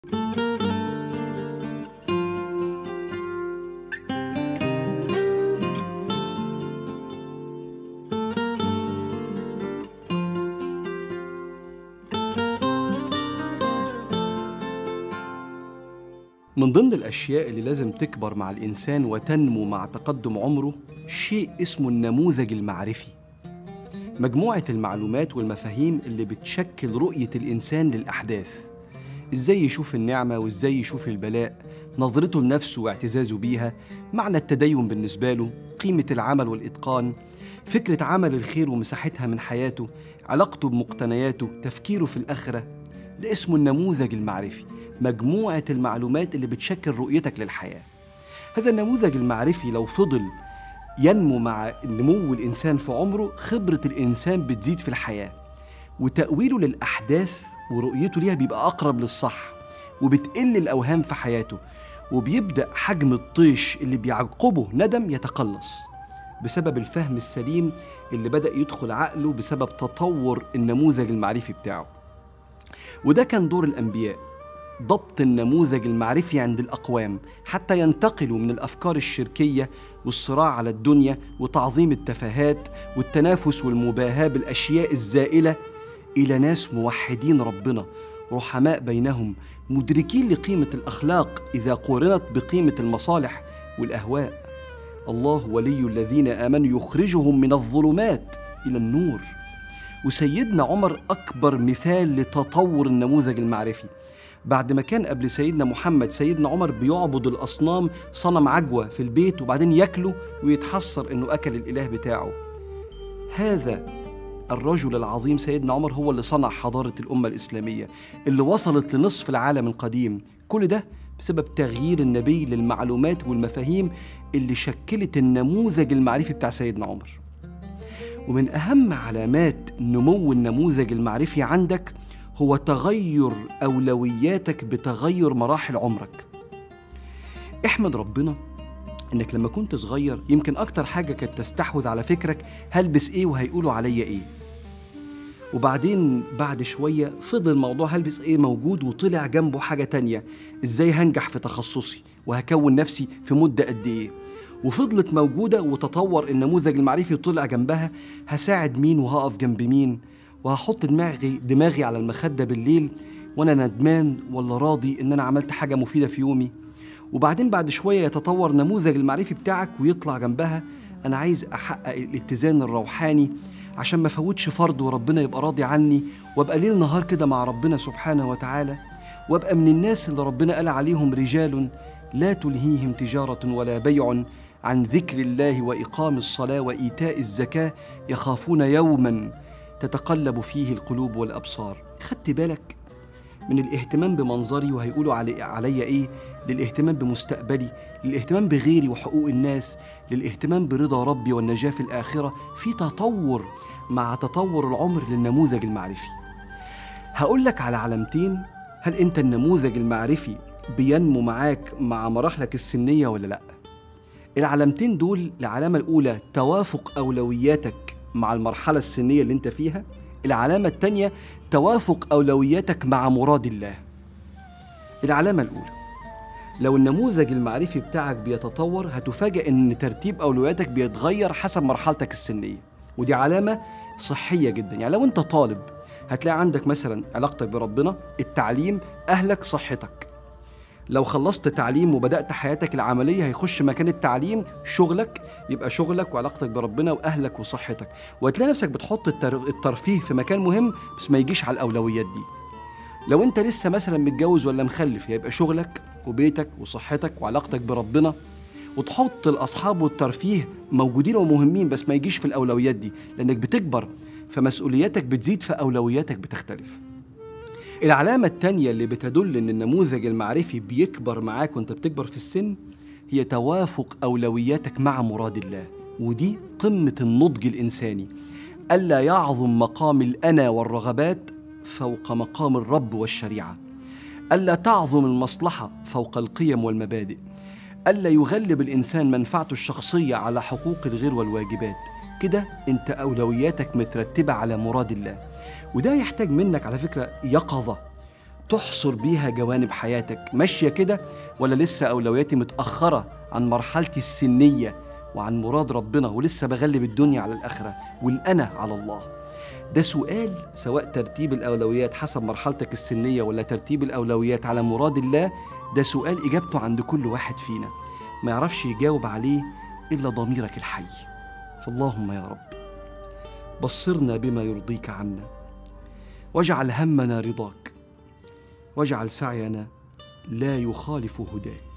من ضمن الأشياء اللي لازم تكبر مع الإنسان وتنمو مع تقدم عمره شيء اسمه النموذج المعرفي مجموعة المعلومات والمفاهيم اللي بتشكل رؤية الإنسان للأحداث إزاي يشوف النعمة وإزاي يشوف البلاء نظرته لنفسه واعتزازه بيها معنى التدين بالنسبة له قيمة العمل والإتقان فكرة عمل الخير ومساحتها من حياته علاقته بمقتنياته تفكيره في الآخرة ده اسمه النموذج المعرفي مجموعة المعلومات اللي بتشكل رؤيتك للحياة هذا النموذج المعرفي لو فضل ينمو مع نمو الإنسان في عمره خبرة الإنسان بتزيد في الحياة وتأويله للأحداث ورؤيته ليها بيبقى أقرب للصح وبتقل الأوهام في حياته وبيبدأ حجم الطيش اللي بيعقبه ندم يتقلص بسبب الفهم السليم اللي بدأ يدخل عقله بسبب تطور النموذج المعرفي بتاعه وده كان دور الأنبياء ضبط النموذج المعرفي عند الأقوام حتى ينتقلوا من الأفكار الشركية والصراع على الدنيا وتعظيم التفاهات والتنافس والمباهاة بالأشياء الزائلة إلى ناس موحدين ربنا رحماء بينهم مدركين لقيمة الأخلاق إذا قورنت بقيمة المصالح والأهواء الله ولي الذين آمنوا يخرجهم من الظلمات إلى النور وسيدنا عمر أكبر مثال لتطور النموذج المعرفي بعد ما كان قبل سيدنا محمد سيدنا عمر بيعبد الأصنام صنم عجوة في البيت وبعدين ياكله ويتحسر إنه أكل الإله بتاعه هذا الرجل العظيم سيدنا عمر هو اللي صنع حضارة الأمة الإسلامية اللي وصلت لنصف العالم القديم كل ده بسبب تغيير النبي للمعلومات والمفاهيم اللي شكلت النموذج المعرفي بتاع سيدنا عمر ومن أهم علامات نمو النموذج المعرفي عندك هو تغير أولوياتك بتغير مراحل عمرك احمد ربنا انك لما كنت صغير يمكن اكتر حاجة كانت تستحوذ على فكرك هلبس ايه وهيقولوا عليا ايه وبعدين بعد شوية فضل موضوع هلبس ايه موجود وطلع جنبه حاجة تانية ازاي هنجح في تخصصي وهكون نفسي في مدة قد ايه وفضلت موجودة وتطور النموذج المعرفي وطلع جنبها هساعد مين وهقف جنب مين وهحط دماغي دماغي على المخدة بالليل وانا ندمان ولا راضي ان انا عملت حاجة مفيدة في يومي وبعدين بعد شوية يتطور نموذج المعرفي بتاعك ويطلع جنبها أنا عايز أحقق الاتزان الروحاني عشان ما فوتش فرض وربنا يبقى راضي عني وابقى ليل نهار كده مع ربنا سبحانه وتعالى وابقى من الناس اللي ربنا قال عليهم رجال لا تلهيهم تجارة ولا بيع عن ذكر الله وإقام الصلاة وإيتاء الزكاة يخافون يوما تتقلب فيه القلوب والأبصار خدت بالك من الاهتمام بمنظري وهيقولوا علي عليا ايه للاهتمام بمستقبلي للاهتمام بغيري وحقوق الناس للاهتمام برضا ربي والنجاة في الآخرة في تطور مع تطور العمر للنموذج المعرفي هقول لك على علامتين هل انت النموذج المعرفي بينمو معاك مع مراحلك السنية ولا لا العلامتين دول العلامة الأولى توافق أولوياتك مع المرحلة السنية اللي انت فيها العلامة التانية توافق أولوياتك مع مراد الله العلامة الأولى لو النموذج المعرفي بتاعك بيتطور هتفاجأ إن ترتيب أولوياتك بيتغير حسب مرحلتك السنية ودي علامة صحية جدا يعني لو أنت طالب هتلاقي عندك مثلا علاقتك بربنا التعليم أهلك صحتك لو خلصت تعليم وبدأت حياتك العملية هيخش مكان التعليم شغلك يبقى شغلك وعلاقتك بربنا وأهلك وصحتك وهتلاقي نفسك بتحط التر- الترفيه في مكان مهم بس ما يجيش على الأولويات دي لو انت لسه مثلا متجوز ولا مخلف يبقى شغلك وبيتك وصحتك وعلاقتك بربنا وتحط الاصحاب والترفيه موجودين ومهمين بس ما يجيش في الاولويات دي لانك بتكبر فمسؤولياتك بتزيد فاولوياتك بتختلف العلامة التانية اللي بتدل إن النموذج المعرفي بيكبر معاك وأنت بتكبر في السن هي توافق أولوياتك مع مراد الله ودي قمة النضج الإنساني ألا يعظم مقام الأنا والرغبات فوق مقام الرب والشريعة ألا تعظم المصلحة فوق القيم والمبادئ ألا يغلب الإنسان منفعته الشخصية على حقوق الغير والواجبات كده أنت أولوياتك مترتبة على مراد الله وده يحتاج منك على فكرة يقظة تحصر بيها جوانب حياتك ماشية كده ولا لسه أولوياتي متأخرة عن مرحلتي السنية وعن مراد ربنا ولسه بغلب الدنيا على الآخرة والأنا على الله ده سؤال سواء ترتيب الأولويات حسب مرحلتك السنية ولا ترتيب الأولويات على مراد الله ده سؤال إجابته عند كل واحد فينا ما يعرفش يجاوب عليه إلا ضميرك الحي فاللهم يا رب بصرنا بما يرضيك عنا واجعل همنا رضاك واجعل سعينا لا يخالف هداك